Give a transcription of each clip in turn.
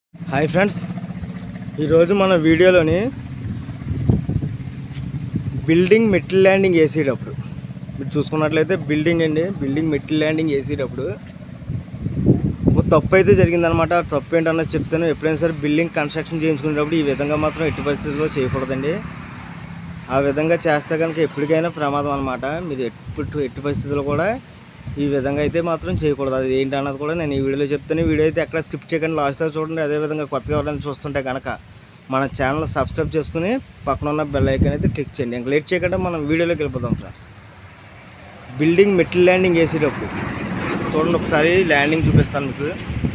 hi friends ఈరోజు మన వీడియోలోని బిల్డింగ్ మెట్ల్ ల్యాండింగ్ వేసేటప్పుడు మీరు చూసుకున్నట్లయితే బిల్డింగ్ అండి బిల్డింగ్ మెట్ల్ ల్యాండింగ్ వేసేటప్పుడు ఒక తప్పు అయితే జరిగిందనమాట ఆ తప్పు ఏంటన్నది చెప్తాను ఎప్పుడైనా సరే బిల్డింగ్ కన్స్ట్రక్షన్ చేయించుకునేటప్పుడు ఈ విధంగా మాత్రం ఎట్టి పరిస్థితుల్లో చేయకూడదండి ఆ విధంగా చేస్తే కనుక ఎప్పటికైనా ప్రమాదం అనమాట మీరు ఎప్పుడు ఎట్టి పరిస్థితుల్లో కూడా ఈ విధంగా అయితే మాత్రం చేయకూడదు అది ఏంటి అన్నది కూడా నేను ఈ వీడియోలో చెప్తాను ఈ వీడియో అయితే ఎక్కడ స్కిప్ చేయకండి లాస్ట్ దాకా చూడండి అదేవిధంగా కొత్తగా ఎవరైనా చూస్తుంటే కనుక మన ఛానల్ సబ్స్క్రైబ్ చేసుకుని పక్కన ఉన్న బెల్ ఐకాన్ అయితే క్లిక్ చేయండి ఇంకా లేట్ చేయకుండా మనం వీడియోలోకి వెళ్ళిపోదాం ఫ్రెండ్స్ బిల్డింగ్ మెట్ల్ ల్యాండింగ్ వేసేటప్పుడు చూడండి ఒకసారి ల్యాండింగ్ చూపిస్తాను మీకు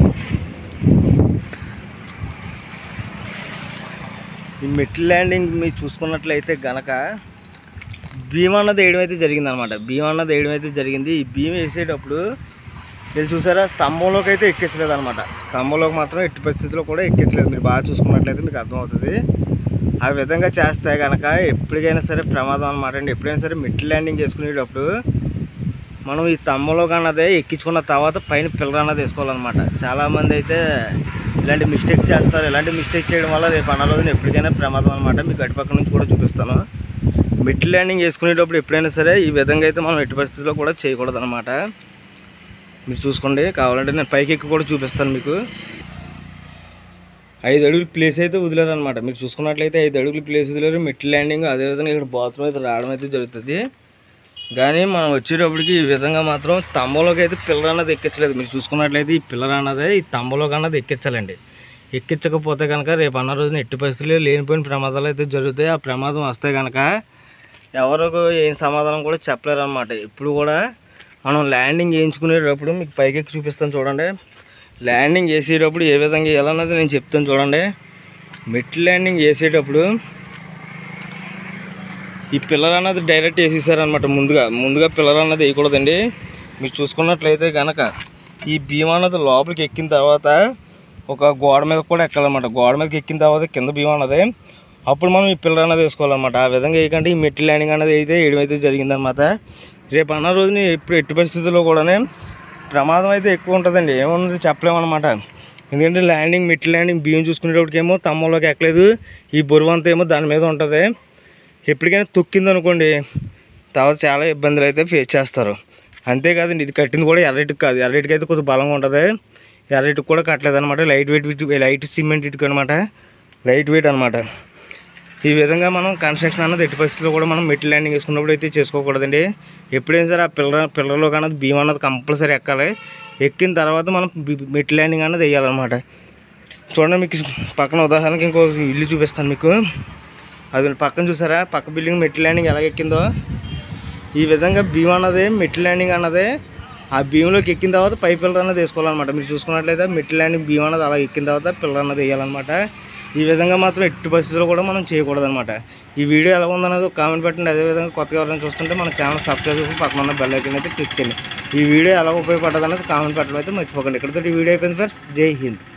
ఈ మెట్ల్ ల్యాండింగ్ మీరు చూసుకున్నట్లయితే గనక భీమ్ అన్నది వేయడం అయితే జరిగింది అనమాట భీమ్ అన్నది వేయడం అయితే జరిగింది ఈ భీమ్ వేసేటప్పుడు మీరు చూసారా స్తంభంలోకి అయితే ఎక్కించలేదు అనమాట స్తంభంలోకి మాత్రం ఎట్టి పరిస్థితుల్లో కూడా ఎక్కించలేదు మీరు బాగా చూసుకున్నట్లయితే మీకు అర్థమవుతుంది ఆ విధంగా చేస్తే కనుక ఎప్పటికైనా సరే ప్రమాదం అనమాట అండి ఎప్పుడైనా సరే మిడ్ ల్యాండింగ్ చేసుకునేటప్పుడు మనం ఈ స్తంభంలో అన్నదే ఎక్కించుకున్న తర్వాత పైన పిల్లర్ అన్నది వేసుకోవాలన్నమాట చాలామంది అయితే ఇలాంటి మిస్టేక్ చేస్తారు ఇలాంటి మిస్టేక్ చేయడం వల్ల రేపు అన్న రోజున ఎప్పటికైనా ప్రమాదం అనమాట మీకు అటుపక్క నుంచి కూడా చూపిస్తాను మిడ్ ల్యాండింగ్ వేసుకునేటప్పుడు ఎప్పుడైనా సరే ఈ విధంగా అయితే మనం ఎట్టి పరిస్థితుల్లో కూడా చేయకూడదు అనమాట మీరు చూసుకోండి కావాలంటే నేను పైకి ఎక్కి కూడా చూపిస్తాను మీకు ఐదు అడుగులు ప్లేస్ అయితే వదిలేరు అనమాట మీరు చూసుకున్నట్లయితే ఐదు అడుగులు ప్లేస్ వదిలేరు మిడ్ ల్యాండింగ్ అదేవిధంగా ఇక్కడ బాత్రూమ్ అయితే రావడం అయితే జరుగుతుంది కానీ మనం వచ్చేటప్పటికి ఈ విధంగా మాత్రం స్తంభంలోకి అయితే పిల్లర్ అన్నది ఎక్కించలేదు మీరు చూసుకున్నట్లయితే ఈ పిల్లర్ అన్నది ఈ స్తంభంలోకి అన్నది ఎక్కించాలండి ఎక్కించకపోతే కనుక రేపు అన్న రోజున ఎట్టి పరిస్థితుల్లో లేనిపోయిన ప్రమాదాలు అయితే జరుగుతాయి ఆ ప్రమాదం వస్తే కనుక ఎవరికి ఏం సమాధానం కూడా చెప్పలేరు అనమాట ఇప్పుడు కూడా మనం ల్యాండింగ్ వేయించుకునేటప్పుడు మీకు పైకి ఎక్కి చూపిస్తాను చూడండి ల్యాండింగ్ వేసేటప్పుడు ఏ విధంగా వేయాలన్నది నేను చెప్తాను చూడండి మెట్ ల్యాండింగ్ వేసేటప్పుడు ఈ పిల్లర్ అన్నది డైరెక్ట్ వేసేసారనమాట ముందుగా ముందుగా పిల్లర్ అన్నది వేయకూడదండి మీరు చూసుకున్నట్లయితే కనుక ఈ భీమ్ అన్నది లోపలికి ఎక్కిన తర్వాత ఒక గోడ మీద కూడా ఎక్కాలన్నమాట గోడ మీదకి ఎక్కిన తర్వాత కింద భీమ్ అన్నది అప్పుడు మనం ఈ పిల్లర్ అన్నది వేసుకోవాలన్నమాట ఆ విధంగా వేయకంటే ఈ మెట్టి ల్యాండింగ్ అన్నది అయితే వేయడం అయితే జరిగిందనమాట రేపు అన్న రోజుని ఎప్పుడు ఎట్టి పరిస్థితుల్లో కూడానే ప్రమాదం అయితే ఎక్కువ ఉంటుందండి ఏమున్నది చెప్పలేమన్నమాట ఎందుకంటే ల్యాండింగ్ మెట్టి ల్యాండింగ్ బియ్యం చూసుకునేటప్పటికేమో తమ్మంలోకి ఎక్కలేదు ఈ బరువు అంతా ఏమో దాని మీద ఉంటుంది ఎప్పటికైనా తొక్కింది అనుకోండి తర్వాత చాలా ఇబ్బందులు అయితే ఫేస్ చేస్తారు అంతేకాదండి ఇది కట్టింది కూడా ఎర్రటికి కాదు ఎర్రటికి అయితే కొద్దిగా బలంగా ఉంటుంది ఎర్రటికి కూడా కట్టలేదు అనమాట లైట్ వెయిట్ ఇటు- లైట్ సిమెంట్ ఇటుకు అనమాట లైట్ వెయిట్ అనమాట ఈ విధంగా మనం కన్స్ట్రక్షన్ అన్నది ఎట్టి పరిస్థితుల్లో కూడా మనం మెట్ల ల్యాండింగ్ వేసుకున్నప్పుడు అయితే చేసుకోకూడదండి ఎప్పుడైనా సరే ఆ పిల్లర్ పిల్లర్లో అన్నది భీమ్ అన్నది కంపల్సరీ ఎక్కాలి ఎక్కిన తర్వాత మనం బి- మెట్ల ల్యాండింగ్ అన్నది వేయాలన్నమాట చూడండి మీకు పక్కన ఉదాహరణకి ఇంకో ఇల్లు చూపిస్తాను మీకు అది పక్కన చూసారా పక్క బిల్డింగ్ మెట్ల ల్యాండింగ్ ఎలా ఎక్కిందో ఈ విధంగా భీమ్ అన్నది మెట్ల ల్యాండింగ్ అన్నది ఆ భీమ్లోకి ఎక్కిన తర్వాత పై పిల్లర్ అన్నది వేసుకోవాలన్నమాట మీరు చూసుకున్నట్లయితే మెట్ల ల్యాండింగ్ భీమ్ అన్నది అలా ఎక్కిన తర్వాత పిల్లర్ అన్నది వేయాలన్నమాట ఈ విధంగా మాత్రం ఎట్టి పరిస్థితుల్లో కూడా మనం చేయకూడదు అనమాట ఈ వీడియో ఎలా ఉందన్నది ఒక కామెంట్ పెట్టండి అదేవిధంగా కొత్తగా ఎవరైనా చూస్తుంటే మన ఛానల్ సబ్స్క్రైబ్ చేసి పక్కన ఉన్న బెల్ ఐకన్ అయితే క్లిక్ చేయండి ఈ వీడియో ఎలా ఉపయోగపడదు అనేది కామెంట్ పెట్టడం అయితే మర్చిపోకండి ఇక్కడితో ఈ వీడియో అయిపోయింది ఫ్రెండ్స్ జై హింద్